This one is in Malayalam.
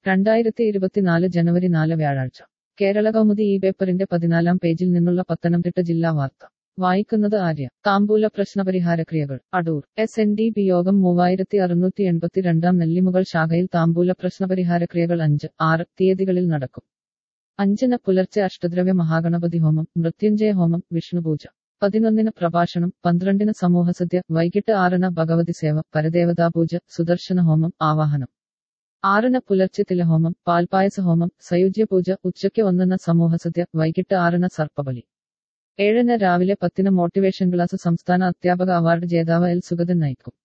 രണ്ടായിരത്തി ഇരുപത്തിനാല് ജനുവരി നാല് വ്യാഴാഴ്ച കേരള കൗമുദി ഈ പേപ്പറിന്റെ പതിനാലാം പേജിൽ നിന്നുള്ള പത്തനംതിട്ട ജില്ലാ വാർത്ത വായിക്കുന്നത് ആര്യ താമ്പൂല പ്രശ്നപരിഹാരക്രിയകൾ Adoor S N D P യോഗം മൂവായിരത്തി അറുന്നൂറ്റി എൺപത്തിരണ്ടാം നെല്ലിമുകൾ ശാഖയിൽ താമ്പൂല പ്രശ്നപരിഹാരക്രിയകൾ അഞ്ച് ആറ് തീയതികളിൽ നടക്കും അഞ്ചിന് പുലർച്ചെ അഷ്ടദ്രവ്യ മഹാഗണപതി ഹോമം മൃത്യുഞ്ജയ ഹോമം വിഷ്ണുപൂജ പതിനൊന്നിന് പ്രഭാഷണം പന്ത്രണ്ടിന് സമൂഹസദ്യ വൈകിട്ട് ആറിന് ഭഗവതി സേവ പരദേവതാപൂജ സുദർശന ഹോമം ആവാഹനം ആറിന് പുലർച്ചെ തിലഹോമം പാൽപായസ ഹോമം സയുജ്യ പൂജ ഉച്ചയ്ക്ക് ഒന്നിന് സമൂഹസദ്യ വൈകിട്ട് ആറിന് സർപ്പബലി ഏഴിന് രാവിലെ പത്തിന് മോട്ടിവേഷൻ ക്ലാസ് സംസ്ഥാന അധ്യാപക അവാർഡ് ജേതാവ് എൽ സുഗതൻ നയിക്കും